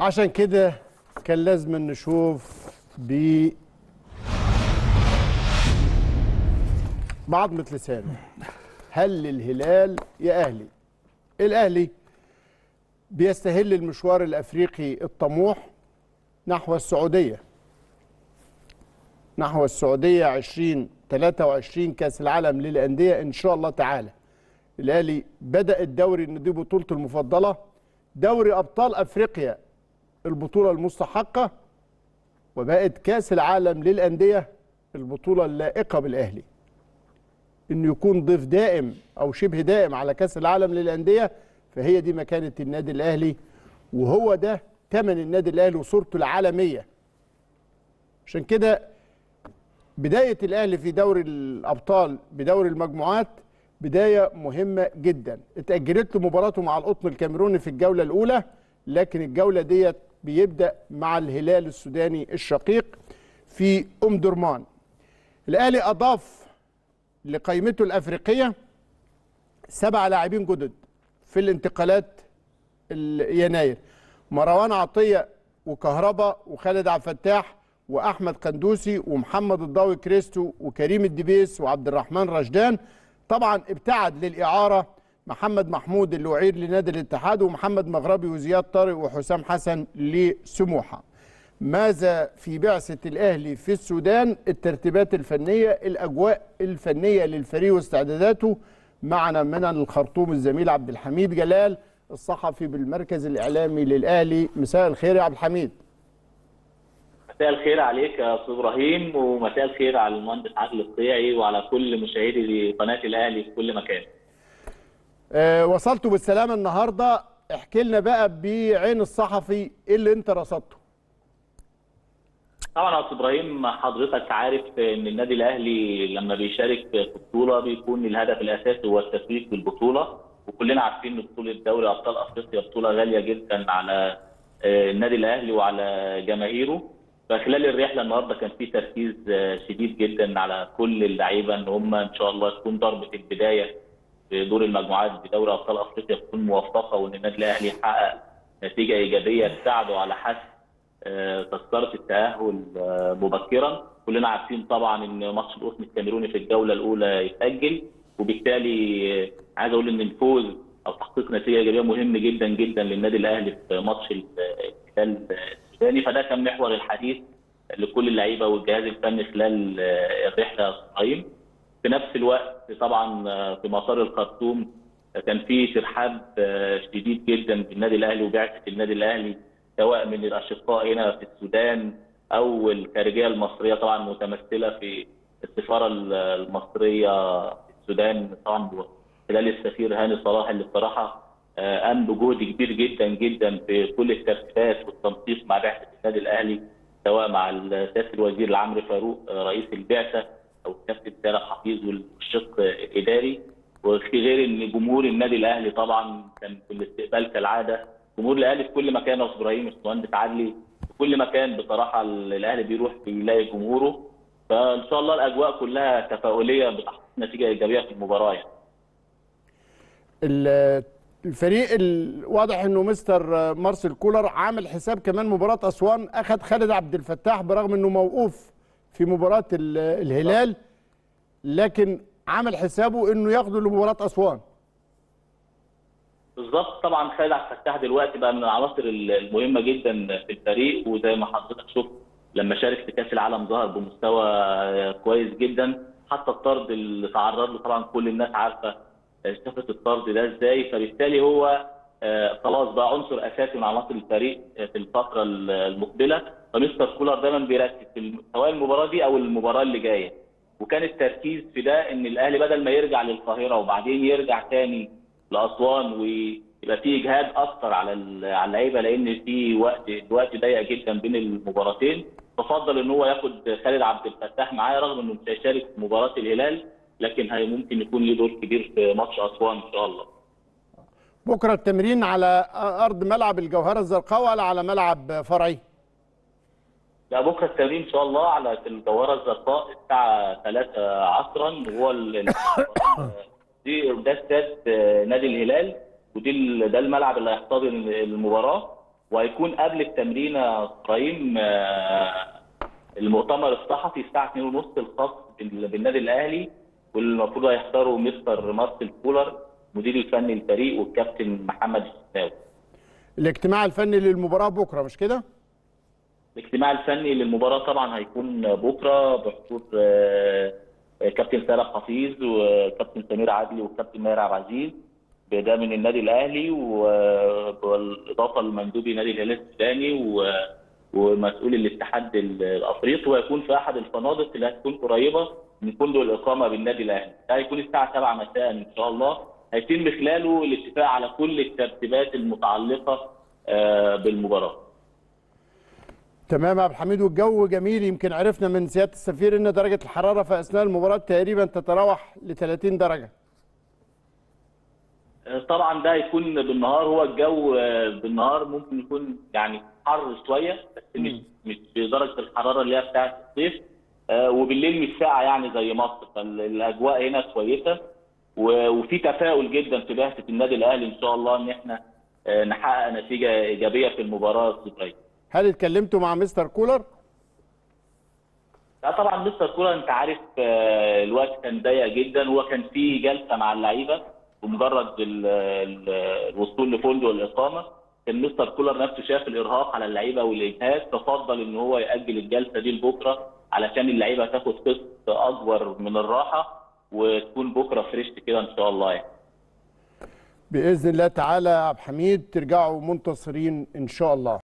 عشان كده كان لازم نشوف ب بعضمة لسانه هل الهلال يا اهلي الاهلي بيستهل المشوار الافريقي الطموح نحو السعوديه نحو السعوديه 2023 كاس العالم للانديه ان شاء الله تعالى الاهلي بدا الدوري ان دي بطولته المفضله دوري ابطال افريقيا البطوله المستحقه وبقت كاس العالم للانديه البطوله اللائقه بالاهلي انه يكون ضيف دائم او شبه دائم على كاس العالم للانديه فهي دي مكانه النادي الاهلي وهو ده ثمن النادي الاهلي وصورته العالميه عشان كده بدايه الاهلي في دوري الابطال بدوري المجموعات بدايه مهمه جدا اتاجلت له مباراته مع القطن الكاميروني في الجوله الاولى لكن الجوله ديت بيبدا مع الهلال السوداني الشقيق في ام درمان الاهلي اضاف لقائمته الافريقيه سبع لاعبين جدد في الانتقالات يناير مروان عطيه وكهربا وخالد عبد الفتاح واحمد قندوسي ومحمد الضاوي كريستو وكريم الدبيس وعبد الرحمن رشدان طبعا ابتعد للاعاره محمد محمود اللي اعير لنادي الاتحاد ومحمد مغربي وزياد طارق وحسام حسن لسموحه ماذا في بعثة الأهلي في السودان الترتيبات الفنية الأجواء الفنية للفريق واستعداداته معنا من الخرطوم الزميل عبد الحميد جلال الصحفي بالمركز الإعلامي للأهلي مساء الخير يا عبد الحميد مساء الخير عليك يا أستاذ إبراهيم ومساء الخير على المهندس عادل القيعي وعلى كل مشاهدي قناة الأهلي في كل مكان أه وصلتوا بالسلامة النهاردة احكي لنا بقى بعين الصحفي ايه اللي انت رصدته طبعا يا استاذ ابراهيم حضرتك عارف ان النادي الاهلي لما بيشارك في بطوله بيكون الهدف الاساسي هو التتويج بالبطوله وكلنا عارفين ان بطوله دوري ابطال افريقيا بطوله غاليه جدا على النادي الاهلي وعلى جماهيره فخلال الرحله النهارده كان في تركيز شديد جدا على كل اللعيبه ان هم ان شاء الله تكون ضربه البدايه في دور المجموعات بدوري ابطال افريقيا تكون موفقه وان النادي الاهلي يحقق نتيجه ايجابيه تساعده على حسم تذكره التاهل مبكرا كلنا عارفين طبعا ان ماتش القطن الكاميروني في الجوله الاولى يتاجل وبالتالي عايز اقول ان الفوز او تحقيق نتيجه ايجابيه مهم جدا جدا للنادي الاهلي في ماتش الهلال السوداني فده كان محور الحديث لكل اللعيبه والجهاز الفني خلال الرحله الصهيم في نفس الوقت طبعا في مطار الخرطوم كان في ترحاب شديد جدا بالنادي الاهلي وبعثه النادي الاهلي سواء من الاشقاء هنا في السودان او الخارجيه المصريه طبعا متمثله في السفاره المصريه في السودان طبعا خلال السفير هاني صلاح اللي بصراحه قام بجهد كبير جدا جدا في كل الترتيبات والتنسيق مع بعثه النادي الاهلي سواء مع سياده الوزير العمرو فاروق رئيس البعثه او الكابتن سالم حفيظ والشق الاداري وغير ان جمهور النادي الاهلي طبعا كان في الاستقبال كالعاده جمهور الاهلي في كل مكان يا استاذ ابراهيم المهندس عدلي في كل مكان بصراحه الاهلي بيروح بيلاقي جمهوره فان شاء الله الاجواء كلها تفاؤليه بتحقيق نتيجه ايجابيه في المباراه يعني. الفريق واضح انه مستر مارسيل كولر عامل حساب كمان مباراه اسوان اخذ خالد عبد الفتاح برغم انه موقوف في مباراه الهلال لكن عامل حسابه انه ياخده لمباراه اسوان بالظبط طبعا خالد عبد الفتاح دلوقتي بقى من العناصر المهمه جدا في الفريق وزي ما حضرتك شفت لما شارك في كاس العالم ظهر بمستوى كويس جدا حتى الطرد اللي تعرض له طبعا كل الناس عارفه شافت الطرد ده ازاي فبالتالي هو خلاص بقى عنصر اساسي من عناصر الفريق في الفتره المقبله فمستر كولر دايما بيركز في سواء المباراه دي او المباراه اللي جايه وكان التركيز في ده ان الاهلي بدل ما يرجع للقاهره وبعدين يرجع تاني لاسوان ويبقى في اجهاد اكتر على على اللعيبه لان في وقت الوقت ضيق جدا بين المباراتين ففضل ان هو ياخد خالد عبد الفتاح معاه رغم انه مش هيشارك في مباراه الهلال لكن هي ممكن يكون له دور كبير في ماتش اسوان ان شاء الله. بكره التمرين على ارض ملعب الجوهره الزرقاء ولا على ملعب فرعي؟ لا بكره التمرين ان شاء الله على الجوهره الزرقاء الساعه 3 عصرا وهو دي ده استاد نادي الهلال ودي ده الملعب اللي هيحتضن المباراه وهيكون قبل التمرين يا ابراهيم آه، المؤتمر الصحفي الساعه 2:30 الخاص بال- بالنادي الاهلي والمفروض هيحضروا مستر مارسيل كولر مدير الفني للفريق والكابتن محمد الشناوي الاجتماع الفني للمباراه بكره مش كده الاجتماع الفني للمباراه طبعا هيكون بكره بحضور آه، كابتن سالم حفيظ وكابتن سمير عدلي والكابتن ماهر عبد العزيز ده من النادي الاهلي و- بالاضافه لمندوبي نادي الهلال السوداني و- ومسؤول الاتحاد الافريقي ويكون في احد الفنادق اللي هتكون قريبه من فندق الاقامه بالنادي الاهلي ده هيكون الساعه 7 مساء ان شاء الله هيتم خلاله الاتفاق على كل الترتيبات المتعلقه آه، بالمباراه تمام يا عبد الحميد والجو جميل يمكن عرفنا من سياده السفير ان درجه الحراره في اثناء المباراه تقريبا تتراوح ل 30 درجه طبعا ده هيكون بالنهار هو الجو آه، بالنهار ممكن يكون يعني حر شويه بس مش مش بدرجه الحراره اللي هي بتاعه الصيف آه، وبالليل مش ساقعه يعني زي مصر فالاجواء هنا كويسه و- وفي تفاؤل جدا في بعثه النادي الاهلي ان شاء الله ان احنا آه، نحقق نتيجه ايجابيه في المباراه الصيفيه. هل اتكلمتوا مع مستر كولر لا طبعا مستر كولر انت عارف آه، الوقت كان ضيق جدا وهو كان في جلسه مع اللعيبه بمجرد ال- ال- الوصول لفندق الاقامه كان مستر كولر نفسه شاف الارهاق على اللعيبه والاجهاد ففضل ان هو ياجل الجلسه دي لبكره علشان اللعيبه تاخد قسط اكبر من الراحه وتكون بكره فريش كده ان شاء الله يعني. باذن الله تعالى يا عبد الحميد ترجعوا منتصرين ان شاء الله